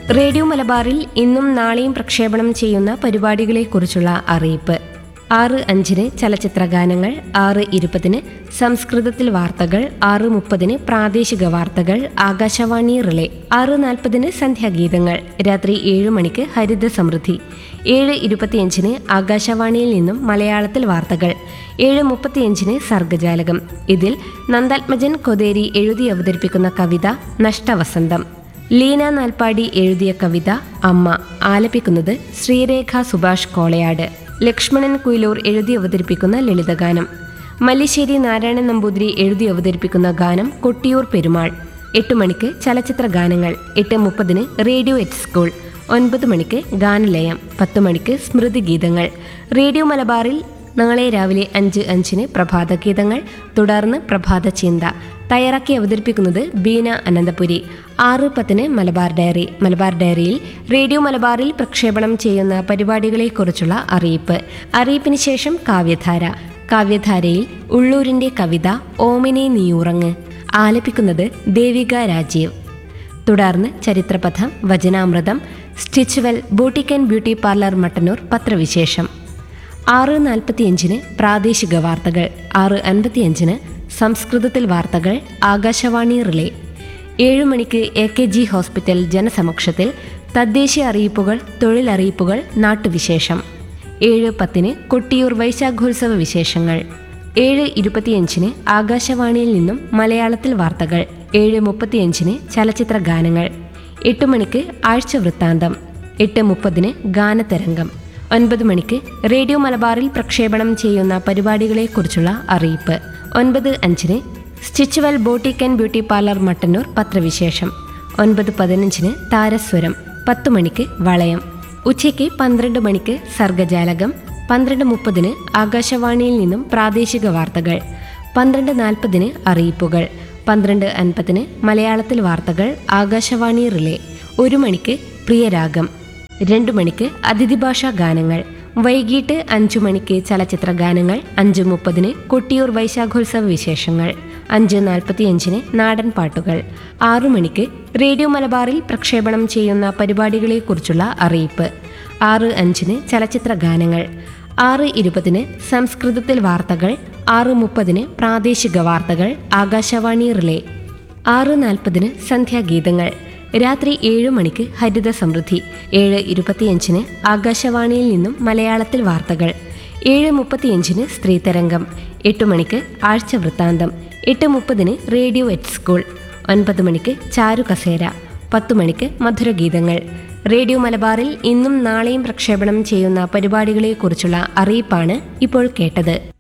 radio മലബാറിൽ ഇന്നും നാളെയും പ്രക്ഷേപണം ചെയ്യുന്ന പരിപാടികളെക്കുറിച്ചുള്ള അറിയിപ്പ് ആറ് അഞ്ചിന് ചലച്ചിത്ര ഗാനങ്ങൾ ആറ് ഇരുപതിന് സംസ്കൃതത്തിൽ വാർത്തകൾ ആറ് മുപ്പതിന് പ്രാദേശിക വാർത്തകൾ ആകാശവാണി റിലേ ആറ് നാൽപ്പതിന് സന്ധ്യാഗീതങ്ങൾ രാത്രി ഏഴ് മണിക്ക് ഹരിത സമൃദ്ധി ഏഴ് ഇരുപത്തിയഞ്ചിന് ആകാശവാണിയിൽ നിന്നും മലയാളത്തിൽ വാർത്തകൾ ഏഴ് മുപ്പത്തിയഞ്ചിന് സർഗജാലകം ഇതിൽ നന്ദാത്മജൻ കൊതേരി എഴുതി അവതരിപ്പിക്കുന്ന കവിത നഷ്ടവസന്തം ലീന നാൽപ്പാടി എഴുതിയ കവിത അമ്മ ആലപിക്കുന്നത് ശ്രീരേഖ സുഭാഷ് കോളയാട് ലക്ഷ്മണൻ കുയിലൂർ എഴുതി അവതരിപ്പിക്കുന്ന ലളിതഗാനം മല്ലിശ്ശേരി നാരായണൻ നമ്പൂതിരി എഴുതി അവതരിപ്പിക്കുന്ന ഗാനം കൊട്ടിയൂർ പെരുമാൾ എട്ട് മണിക്ക് ചലച്ചിത്ര ഗാനങ്ങൾ എട്ട് മുപ്പതിന് റേഡിയോ എറ്റ് സ്കൂൾ ഒൻപത് മണിക്ക് ഗാനലയം പത്ത് മണിക്ക് സ്മൃതി ഗീതങ്ങൾ റേഡിയോ മലബാറിൽ നാളെ രാവിലെ അഞ്ച് അഞ്ചിന് പ്രഭാത ഗീതങ്ങൾ തുടർന്ന് പ്രഭാത ചിന്ത തയ്യാറാക്കി അവതരിപ്പിക്കുന്നത് ബീന അനന്തപുരി ആറ് പത്തിന് മലബാർ ഡയറി മലബാർ ഡയറിയിൽ റേഡിയോ മലബാറിൽ പ്രക്ഷേപണം ചെയ്യുന്ന പരിപാടികളെക്കുറിച്ചുള്ള അറിയിപ്പ് അറിയിപ്പിന് ശേഷം കാവ്യധാര കാവ്യധാരയിൽ ഉള്ളൂരിന്റെ കവിത ഓമിനെ നീയുറങ്ങ് ആലപിക്കുന്നത് ദേവിക രാജീവ് തുടർന്ന് ചരിത്രപഥം വചനാമൃതം Stitchwell boutique and beauty parlour Mattannur പത്രവിശേഷം ആറ് നാൽപ്പത്തിയഞ്ചിന് പ്രാദേശിക വാർത്തകൾ ആറ് അൻപത്തിയഞ്ചിന് സംസ്കൃതത്തിൽ വാർത്തകൾ ആകാശവാണി റിലേ ഏഴു മണിക്ക് എ കെ ജി ഹോസ്പിറ്റൽ ജനസമക്ഷത്തിൽ തദ്ദേശീയ അറിയിപ്പുകൾ തൊഴിലറിയിപ്പുകൾ നാട്ടുവിശേഷം ഏഴ് പത്തിന് കൊട്ടിയൂർ വൈശാഖോത്സവ വിശേഷങ്ങൾ ഏഴ് ഇരുപത്തിയഞ്ചിന് ആകാശവാണിയിൽ നിന്നും മലയാളത്തിൽ വാർത്തകൾ ഏഴ് മുപ്പത്തിയഞ്ചിന് ചലച്ചിത്ര ഗാനങ്ങൾ എട്ട് മണിക്ക് ആഴ്ച വൃത്താന്തം എട്ട് മുപ്പതിന് ഗാനതരംഗം ഒൻപത് മണിക്ക് റേഡിയോ മലബാറിൽ പ്രക്ഷേപണം ചെയ്യുന്ന പരിപാടികളെക്കുറിച്ചുള്ള അറിയിപ്പ് ഒൻപത് അഞ്ചിന് Stitchwell boutique and beauty parlour Mattannur പത്രവിശേഷം ഒൻപത് പതിനഞ്ചിന് താരസ്വരം പത്ത് മണിക്ക് വളയം ഉച്ചയ്ക്ക് പന്ത്രണ്ട് മണിക്ക് സർഗജാലകം പന്ത്രണ്ട് മുപ്പതിന് ആകാശവാണിയിൽ നിന്നും പ്രാദേശിക വാർത്തകൾ പന്ത്രണ്ട് നാൽപ്പതിന് അറിയിപ്പുകൾ പന്ത്രണ്ട് അൻപതിന് മലയാളത്തിൽ വാർത്തകൾ ആകാശവാണി റിലേ ഒരു മണിക്ക് പ്രിയരാഗം രണ്ടു മണിക്ക് അതിഥിഭാഷാ ഗാനങ്ങൾ വൈകിട്ട് അഞ്ചു മണിക്ക് ചലച്ചിത്ര ഗാനങ്ങൾ അഞ്ച് മുപ്പതിന് കൊട്ടിയൂർ വൈശാഖോത്സവ വിശേഷങ്ങൾ അഞ്ച് നാൽപ്പത്തിയഞ്ചിന് നാടൻ പാട്ടുകൾ ആറു മണിക്ക് റേഡിയോ മലബാറിൽ പ്രക്ഷേപണം ചെയ്യുന്ന പരിപാടികളെക്കുറിച്ചുള്ള അറിയിപ്പ് ആറ് അഞ്ചിന് ചലച്ചിത്ര ഗാനങ്ങൾ ആറ് ഇരുപതിന് സംസ്കൃതത്തിൽ വാർത്തകൾ ആറ് മുപ്പതിന് പ്രാദേശിക വാർത്തകൾ ആകാശവാണി റിലേ ആറ് നാൽപ്പതിന് സന്ധ്യാഗീതങ്ങൾ രാത്രി ഏഴ് മണിക്ക് ഹരിത സമൃദ്ധി ഏഴ് ഇരുപത്തിയഞ്ചിന് ആകാശവാണിയിൽ നിന്നും മലയാളത്തിൽ വാർത്തകൾ ഏഴ് മുപ്പത്തിയഞ്ചിന് സ്ത്രീതരംഗം എട്ട് മണിക്ക് ആഴ്ച വൃത്താന്തം എട്ട് മുപ്പതിന് റേഡിയോ എറ്റ് സ്കൂൾ ഒൻപത് മണിക്ക് ചാരു കസേര പത്തു മണിക്ക് മധുരഗീതങ്ങൾ റേഡിയോ മലബാറിൽ ഇന്നും നാളെയും പ്രക്ഷേപണം ചെയ്യുന്ന പരിപാടികളെക്കുറിച്ചുള്ള അറിയിപ്പാണ് ഇപ്പോൾ കേട്ടത്